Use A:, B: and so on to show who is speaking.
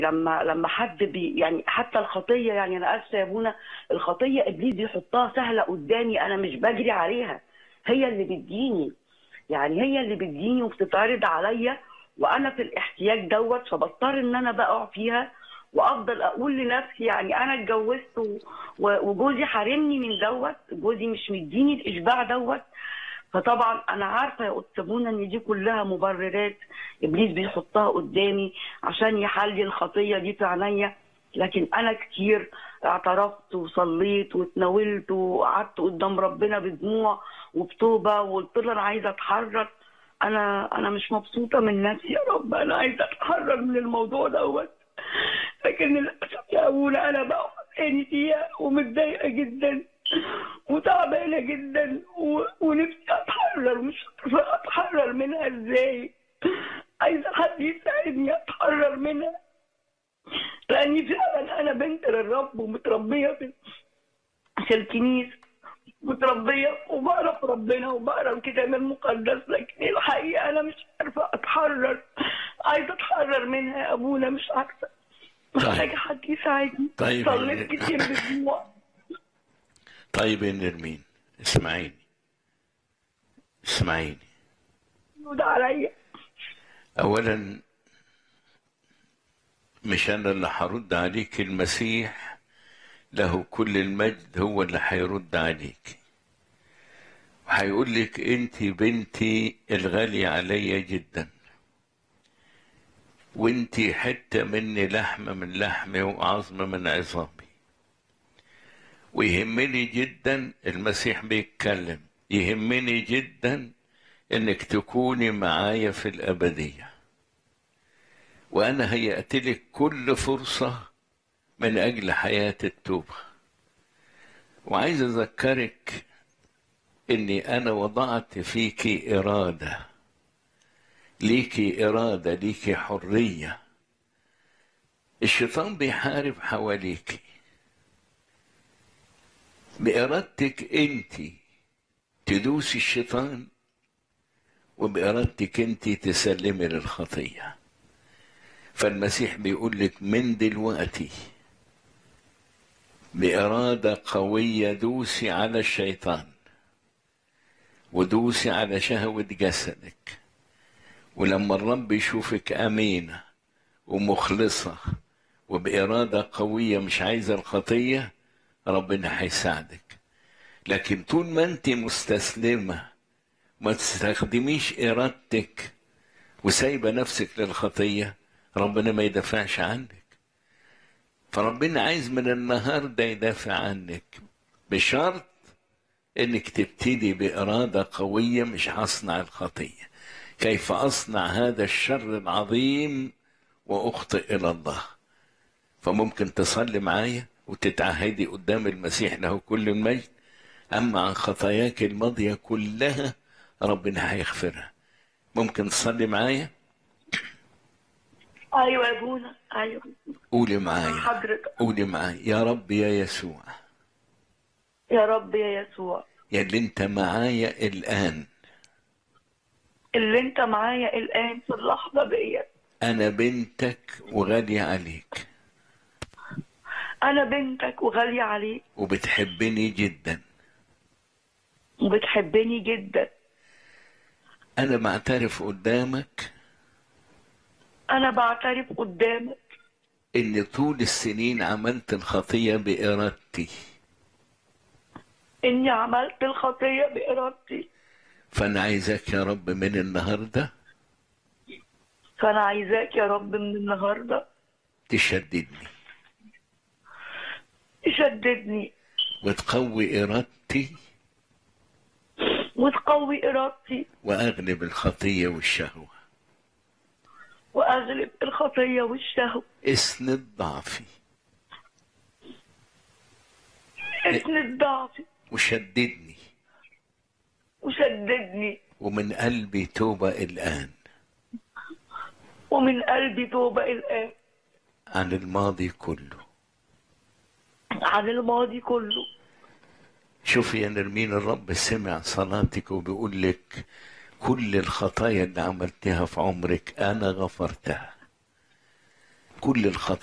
A: لما لما حد بي يعني حتى الخطيه يعني انا اسفه يا ابونا الخطيه ابليس بيحطها سهله قدامي انا مش بجري عليها هي اللي بتجيني يعني هي اللي بتجيني وبتتعرض عليا وانا في الاحتياج دوت فبضطر ان انا بقع فيها وافضل اقول لنفسي يعني انا اتجوزت و- و- وجوزي حارمني من دوت جوزي مش مديني الاشباع دوت فطبعا انا عارفه يا استاذ منى ان دي كلها مبررات ابليس بيحطها قدامي عشان يحلي الخطيه دي في عينيا لكن انا كتير اعترفت وصليت واتناولت وقعدت قدام ربنا بدموع وبتوبه وقلت له انا عايزه اتحرر انا انا مش مبسوطه من نفسي يا رب انا عايزه اتحرر من الموضوع دوت لكن للاسف يا ابونا انا بقى تاني فيها ومتضايقه جدا وتعبانه جدا و... ونفسي اتحرر مش عارفه اتحرر منها ازاي عايزه حد يساعدني اتحرر منها لاني فعلا انا بنت للرب ومتربيه في في الكنيسه متربيه وبعرف ربنا وبقرا الكتاب المقدس لكن الحقيقه انا مش عارفه اتحرر عايزه اتحرر منها يا ابونا مش عارفه محتاجه حد يساعدني
B: طيب.
A: صليت كتير بدموع
B: طيب يا نرمين اسمعيني اسمعيني
A: مجنود عليا
B: اولا مش انا اللي هرد عليك المسيح له كل المجد هو اللي هيرد عليك وهيقول لك انت بنتي الغالية عليا جدا وانت حتة مني لحمة من لحمي وعظم من عظامي ويهمني جدا المسيح بيتكلم يهمني جدا انك تكوني معايا في الابديه وانا هيأت لك كل فرصه من اجل حياه التوبه وعايز اذكرك اني انا وضعت فيكي اراده ليكي اراده ليكي حريه الشيطان بيحارب حواليكي بارادتك انت تدوسي الشيطان وبإرادتك أنت تسلمي للخطية فالمسيح بيقول لك من دلوقتي بإرادة قوية دوسي على الشيطان ودوسي على شهوة جسدك ولما الرب يشوفك أمينة ومخلصة وبإرادة قوية مش عايزة الخطية ربنا هيساعدك لكن طول ما أنت مستسلمة ما تستخدميش إرادتك وسايبة نفسك للخطية ربنا ما يدافعش عنك فربنا عايز من النهاردة يدافع عنك بشرط انك تبتدي بإرادة قوية مش هصنع الخطية كيف أصنع هذا الشر العظيم وأخطئ إلى الله فممكن تصلي معايا وتتعهدي قدام المسيح له كل المجد أما عن خطاياك الماضية كلها ربنا هيغفرها ممكن تصلي معايا
A: ايوه يا ابونا ايوه
B: قولي معايا
A: حضرتك
B: قولي معايا يا رب يا يسوع
A: يا رب يا يسوع
B: يا اللي انت معايا الآن
A: اللي انت معايا الان في اللحظه ديت
B: أنا بنتك وغالية عليك
A: انا بنتك وغاليه عليك
B: وبتحبني جدا
A: وبتحبني جدا
B: أنا بعترف قدامك
A: انا بعترف قدامك
B: إن طول السنين عملت الخطية بإرادتي
A: اني عملت الخطيه بارادتي
B: فأنا عايزك يا رب من النهاردة
A: فانا عايزاك يا رب من النهارده
B: تشددني
A: تشددني
B: وتقوي إرادتي
A: وتقوي ارادتي
B: وأغلب الخطية والشهوة
A: واغلب الخطيه والشهوه
B: اسند ضعفي
A: اسند ضعفي
B: وشددني
A: وشددني
B: ومن قلبي توبة الآن
A: ومن قلبي توبه الان
B: عن الماضي كله
A: عن الماضي كله
B: شوفي يا نرمين الرب سمع صلاتك وبيقول لك كل الخطايا اللي عملتها في عمرك أنا غفرتها كل الخطايا